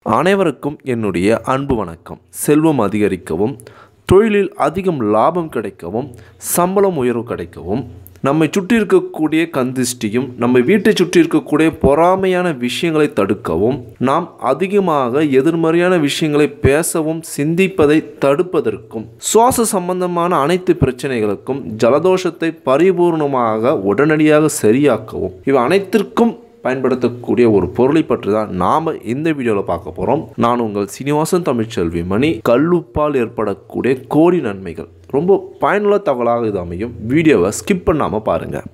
அனைவருக்கும் என்னுடைய அன்பு வணக்கம் செல்வம் அதிகரிக்கவும் தொழிலில் அதிகம் லாபம் கிடைக்கவும் சம்பளம் உயர்வு கிடைக்கவும் நம்மை சுற்றி இருக்கக்கூடிய கந்திஷ்டியும் நம்ம வீட்டை சுற்றி இருக்கக்கூடிய பொறாமையான விஷயங்களை தடுக்கவும் நாம் அதிகமாக எதிர்மறையான விஷயங்களை பேசவும் சிந்திப்பதை தடுப்பதற்கும் சுவாச சம்பந்தமான அனைத்து பிரச்சனைகளுக்கும் ஜலதோஷத்தை பரிபூர்ணமாக உடனடியாக சரியாக்கவும் இவை அனைத்திற்கும் பயன்படுத்தக்கூடிய ஒரு பொருளை பற்றி தான் நாம் இந்த வீடியோவில் பார்க்க போகிறோம் நான் உங்கள் சீனிவாசன் தமிழ்ச்செல்வி மணி கல்லுப்பால் ஏற்படக்கூடிய கோடி நன்மைகள் ரொம்ப பயனுள்ள தகவலாக இது அமையும் வீடியோவை ஸ்கிப் பண்ணாமல் பாருங்கள்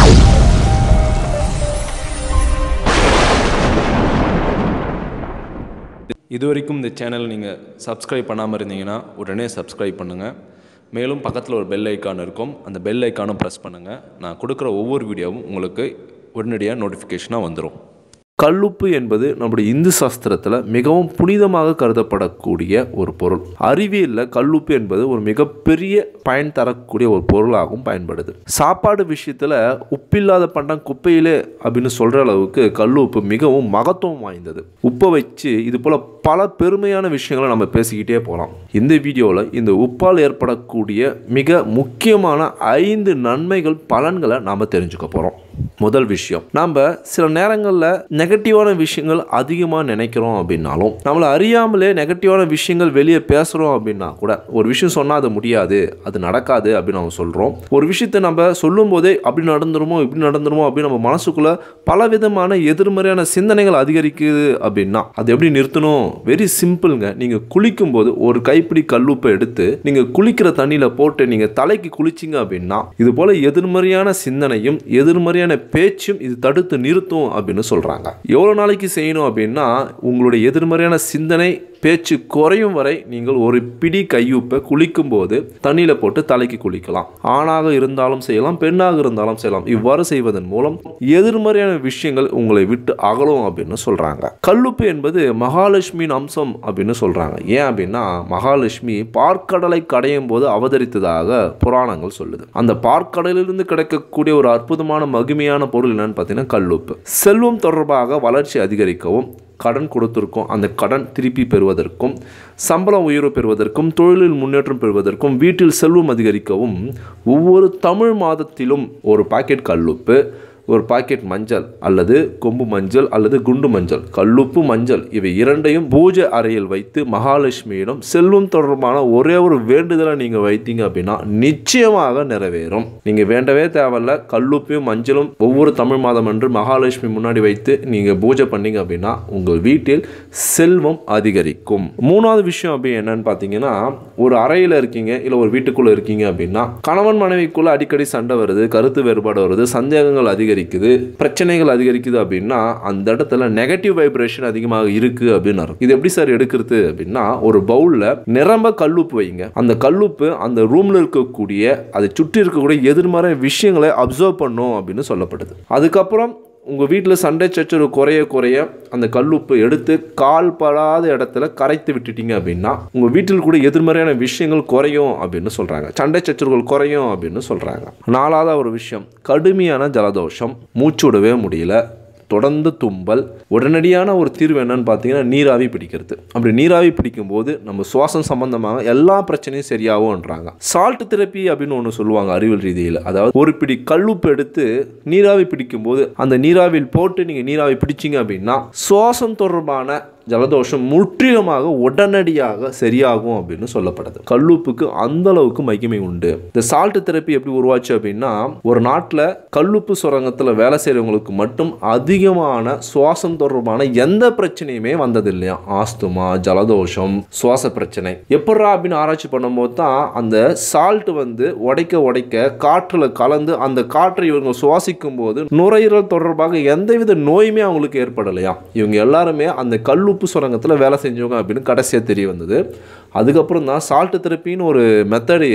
இது வரைக்கும் இந்த சேனல் நீங்கள் சப்ஸ்கிரைப் பண்ணாமல் இருந்தீங்கன்னா உடனே சப்ஸ்கிரைப் பண்ணுங்கள் மேலும் பக்கத்தில் ஒரு பெல் ஐக்கான் இருக்கும் அந்த பெல் ஐக்கானும் ப்ரெஸ் பண்ணுங்கள் நான் கொடுக்குற ஒவ்வொரு வீடியோவும் உங்களுக்கு உடனடியாக நோட்டிஃபிகேஷனாக வந்துடும் கல்லுப்பு என்பது நம்முடைய இந்து சாஸ்திரத்தில் மிகவும் புனிதமாக கருதப்படக்கூடிய ஒரு பொருள் அறிவியலில் கல்லுப்பு என்பது ஒரு மிகப்பெரிய பயன் தரக்கூடிய ஒரு பொருளாகவும் பயன்படுது சாப்பாடு விஷயத்தில் உப்பில்லாத பண்டம் குப்பையிலே அப்படின்னு சொல்கிற அளவுக்கு கல்லுப்பு மிகவும் மகத்துவம் வாய்ந்தது உப்பை வச்சு இது போல் பல பெருமையான விஷயங்களை நம்ம பேசிக்கிட்டே போகலாம் இந்த வீடியோவில் இந்த உப்பால் ஏற்படக்கூடிய மிக முக்கியமான ஐந்து நன்மைகள் பலன்களை நாம் தெரிஞ்சுக்க போகிறோம் முதல் விஷயம் நம்ம சில நேரங்களில் நெகட்டிவான விஷயங்கள் அதிகமாக நினைக்கிறோம் அப்படின்னாலும் நம்மளை அறியாமலே நெகட்டிவான விஷயங்கள் வெளியே பேசுகிறோம் அப்படின்னா கூட ஒரு விஷயம் சொன்னால் அது முடியாது அது நடக்காது அப்படின்னு நம்ம சொல்கிறோம் ஒரு விஷயத்தை நம்ம சொல்லும் போதே அப்படி நடந்துருமோ இப்படி நடந்துருமோ அப்படின்னு நம்ம மனசுக்குள்ளே பலவிதமான எதிர்மறையான சிந்தனைகள் அதிகரிக்குது அப்படின்னா அது எப்படி நிறுத்தணும் வெரி சிம்பிளுங்க நீங்கள் குளிக்கும்போது ஒரு கைப்பிடி கல்லுப்பை எடுத்து நீங்கள் குளிக்கிற தண்ணியில் போட்டு நீங்கள் தலைக்கு குளிச்சிங்க அப்படின்னா இது போல் எதிர்மறையான சிந்தனையும் எதிர்மறையான பேச்சும் இது தடுத்து நிறுத்தும் அப்படின்னு சொல்கிறாங்க எவ்வளோ நாளைக்கு செய்யணும் அப்படின்னா உங்களுடைய எதிர்மறையான சிந்தனை பேச்சு குறையும் வரை நீங்கள் ஒரு பிடி கையுப்பை குளிக்கும் போது தண்ணியில் போட்டு தலைக்கு குளிக்கலாம் ஆணாக இருந்தாலும் செய்யலாம் பெண்ணாக இருந்தாலும் செய்யலாம் இவ்வாறு செய்வதன் மூலம் எதிர்மறையான விஷயங்கள் உங்களை விட்டு அகலும் அப்படின்னு சொல்கிறாங்க கல்லுப்பு என்பது மகாலட்சுமியின் அம்சம் அப்படின்னு சொல்கிறாங்க ஏன் அப்படின்னா மகாலட்சுமி பார்க்கடலை கடையும் போது அவதரித்ததாக புராணங்கள் சொல்லுது அந்த பார்க்கடலிலிருந்து கிடைக்கக்கூடிய ஒரு அற்புதமான மகிமையான பொருள் என்னன்னு பார்த்தீங்கன்னா கல்லுப்பு செல்வம் தொடர்பாக வளர்ச்சி அதிகரிக்கவும் கடன் கொடுத்துருக்கோம் அந்த கடன் திருப்பி பெறுவதற்கும் சம்பளம் உயர்வு பெறுவதற்கும் தொழிலில் முன்னேற்றம் பெறுவதற்கும் வீட்டில் செல்வம் அதிகரிக்கவும் ஒவ்வொரு தமிழ் மாதத்திலும் ஒரு பாக்கெட் கல்லுப்பு ஒரு பாக்கெட் மஞ்சள் அல்லது கொம்பு மஞ்சள் அல்லது குண்டு மஞ்சள் கல்லுப்பு மஞ்சள் இவை இரண்டையும் பூஜை அறையில் வைத்து மகாலட்சுமியிடம் செல்வம் தொடர்பான ஒரே ஒரு வேண்டுதலை நீங்கள் வைத்தீங்க அப்படின்னா நிச்சயமாக நிறைவேறும் நீங்கள் வேண்டவே தேவையில்ல கல்லுப்பையும் மஞ்சளும் ஒவ்வொரு தமிழ் மாதம் அன்று மகாலட்சுமி முன்னாடி வைத்து நீங்கள் பூஜை பண்ணீங்க அப்படின்னா உங்கள் வீட்டில் செல்வம் அதிகரிக்கும் மூணாவது விஷயம் அப்படி என்னன்னு பார்த்தீங்கன்னா ஒரு அறையில் இருக்கீங்க இல்லை ஒரு வீட்டுக்குள்ளே இருக்கீங்க அப்படின்னா கணவன் மனைவிக்குள்ளே அடிக்கடி சண்டை வருது கருத்து வேறுபாடு வருது சந்தேகங்கள் அதிகரிக்குது பிரச்சனைகள் அதிகரிக்குது அப்படின்னா அந்த இடத்துல நெகட்டிவ் வைப்ரேஷன் அதிகமாக இருக்கு அப்படின்னு அர்த்தம். இது எப்படி சார் எடுக்கிறது அப்படின்னா ஒரு பவுலில் நிரம்ப கல்லுப்பு வைங்க அந்த கல்லுப்பு அந்த ரூமில் இருக்கக்கூடிய அதை சுற்றி இருக்கக்கூடிய எதிர்மறை விஷயங்களை அப்சர்வ் பண்ணும் அப்படின்னு சொல்லப்படுது அதுக்கப்புறம் உங்கள் வீட்டில் சண்டை சச்சரவு குறைய குறைய அந்த கல்லுப்பு எடுத்து கால் படாத இடத்துல கரைத்து விட்டுட்டீங்க அப்படின்னா உங்கள் வீட்டில் கூட எதிர்மறையான விஷயங்கள் குறையும் அப்படின்னு சொல்கிறாங்க சண்டை சச்சரவுகள் குறையும் அப்படின்னு சொல்கிறாங்க நாலாவது ஒரு விஷயம் கடுமையான ஜலதோஷம் மூச்சு விடவே முடியல தொடர்ந்து தும்பல் உடனடியான ஒரு தீர்வு என்னன்னு பார்த்தீங்கன்னா நீராவி பிடிக்கிறது அப்படி நீராவி பிடிக்கும்போது நம்ம சுவாசம் சம்பந்தமாக எல்லா பிரச்சனையும் சரியாகும்ன்றாங்க சால்ட் தெரப்பி அப்படின்னு ஒன்று சொல்லுவாங்க அறிவியல் ரீதியில் அதாவது ஒரு பிடி கல்லுப்பு எடுத்து நீராவி பிடிக்கும்போது அந்த நீராவியில் போட்டு நீங்கள் நீராவி பிடிச்சிங்க அப்படின்னா சுவாசம் தொடர்பான ஜலதோஷம் முற்றிலுமாக உடனடியாக சரியாகும் அப்படின்னு சொல்லப்படுது கல்லுப்புக்கு அந்த அளவுக்கு மகிமை உண்டு இந்த சால்ட் தெரப்பி எப்படி உருவாச்சு அப்படின்னா ஒரு நாட்டில் கல்லுப்பு சுரங்கத்தில் வேலை செய்கிறவங்களுக்கு மட்டும் அதிகமான சுவாசம் தொடர்பான எந்த பிரச்சனையுமே வந்தது இல்லையா ஆஸ்துமா ஜலதோஷம் சுவாச பிரச்சனை எப்படா அப்படின்னு ஆராய்ச்சி பண்ணும்போது தான் அந்த சால்ட் வந்து உடைக்க உடைக்க காற்றில் கலந்து அந்த காற்றை இவங்க சுவாசிக்கும் போது நுரையீரல் தொடர்பாக எந்தவித நோயுமே அவங்களுக்கு ஏற்படலையா இவங்க எல்லாருமே அந்த கல்லுப்பு சுரங்கத்தில் வேலை செஞ்சவங்க அப்படின்னு கடைசியாக தெரிய வந்தது அதுக்கப்புறம் தான் சால்ட் தெரப்பின்னு ஒரு மெத்தடையே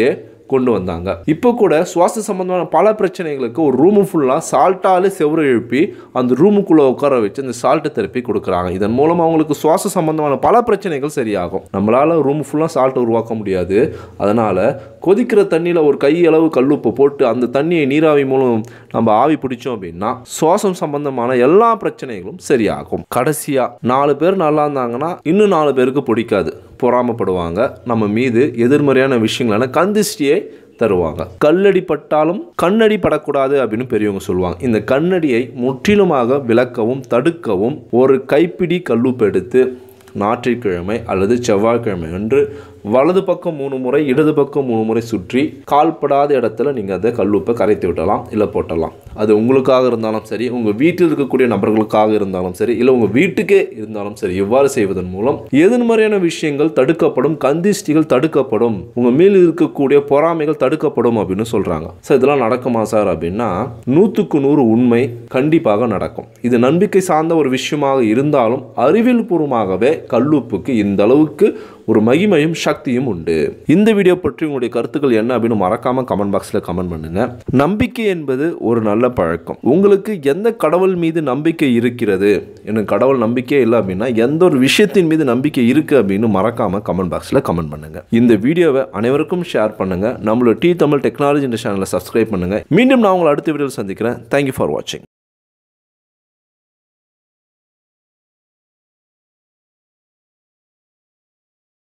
கொண்டு வந்தாங்க இப்போ கூட சுவாச சம்பந்தமான பல பிரச்சனைகளுக்கு ஒரு ரூமு ஃபுல்லாக சால்ட்டாலே செவ்வறு எழுப்பி அந்த ரூமுக்குள்ளே உட்கார வச்சு அந்த சால்ட்டை தெரப்பி கொடுக்குறாங்க இதன் மூலம் அவங்களுக்கு சுவாச சம்பந்தமான பல பிரச்சனைகள் சரியாகும் நம்மளால் ரூம் ஃபுல்லாக சால்ட் உருவாக்க முடியாது அதனால் கொதிக்கிற தண்ணியில் ஒரு கை அளவு கல்லுப்பு போட்டு அந்த தண்ணியை நீராவி மூலம் நம்ம ஆவி பிடிச்சோம் அப்படின்னா சுவாசம் சம்பந்தமான எல்லா பிரச்சனைகளும் சரியாகும் கடைசியாக நாலு பேர் நல்லா இருந்தாங்கன்னா இன்னும் நாலு பேருக்கு பிடிக்காது பொறாமப்படுவாங்க நம்ம மீது எதிர்மறையான விஷயங்களான கந்திஷ்டியை தருவாங்க கல்லடி பட்டாலும் கண்ணடி படக்கூடாது அப்படின்னு பெரியவங்க சொல்லுவாங்க இந்த கண்ணடியை முற்றிலுமாக விளக்கவும் தடுக்கவும் ஒரு கைப்பிடி கல்லுப்பு எடுத்து ஞாயிற்றுக்கிழமை அல்லது செவ்வாய்க்கிழமை அன்று வலது பக்கம் மூணு முறை இடது பக்கம் மூணு முறை சுற்றி கால்படாத இடத்துல நீங்கள் அதை கல்லுப்பை கரைத்து விட்டலாம் இல்லை போட்டலாம் அது உங்களுக்காக இருந்தாலும் சரி உங்கள் வீட்டில் இருக்கக்கூடிய நபர்களுக்காக இருந்தாலும் சரி இல்லை உங்கள் வீட்டுக்கே இருந்தாலும் சரி இவ்வாறு செய்வதன் மூலம் எதிர்மறையான விஷயங்கள் தடுக்கப்படும் கந்திஷ்டிகள் தடுக்கப்படும் உங்கள் மேல் இருக்கக்கூடிய பொறாமைகள் தடுக்கப்படும் அப்படின்னு சொல்கிறாங்க சார் இதெல்லாம் நடக்குமா சார் அப்படின்னா நூற்றுக்கு நூறு உண்மை கண்டிப்பாக நடக்கும் இது நம்பிக்கை சார்ந்த ஒரு விஷயமாக இருந்தாலும் அறிவியல் பூர்வமாகவே கல்லுப்புக்கு இந்த அளவுக்கு ஒரு மகிமையும் சக்தியும் உண்டு இந்த வீடியோ பற்றி உங்களுடைய கருத்துக்கள் என்ன அப்படின்னு மறக்காம கமெண்ட் பாக்ஸில் கமெண்ட் பண்ணுங்க நம்பிக்கை என்பது ஒரு நல்ல பழக்கம் உங்களுக்கு எந்த கடவுள் மீது நம்பிக்கை இருக்கிறது எனக்கு கடவுள் நம்பிக்கையே இல்லை அப்படின்னா எந்த ஒரு விஷயத்தின் மீது நம்பிக்கை இருக்கு அப்படின்னு மறக்காம கமெண்ட் பாக்ஸில் கமெண்ட் பண்ணுங்க இந்த வீடியோவை அனைவருக்கும் ஷேர் பண்ணுங்க நம்மளோட டி தமிழ் டெக்னாலஜி இந்த சேனலை சப்ஸ்கிரைப் பண்ணுங்க மீண்டும் நான் உங்களை அடுத்த வீடியோவில் சந்திக்கிறேன் தேங்க்யூ ஃபார் வாட்சிங்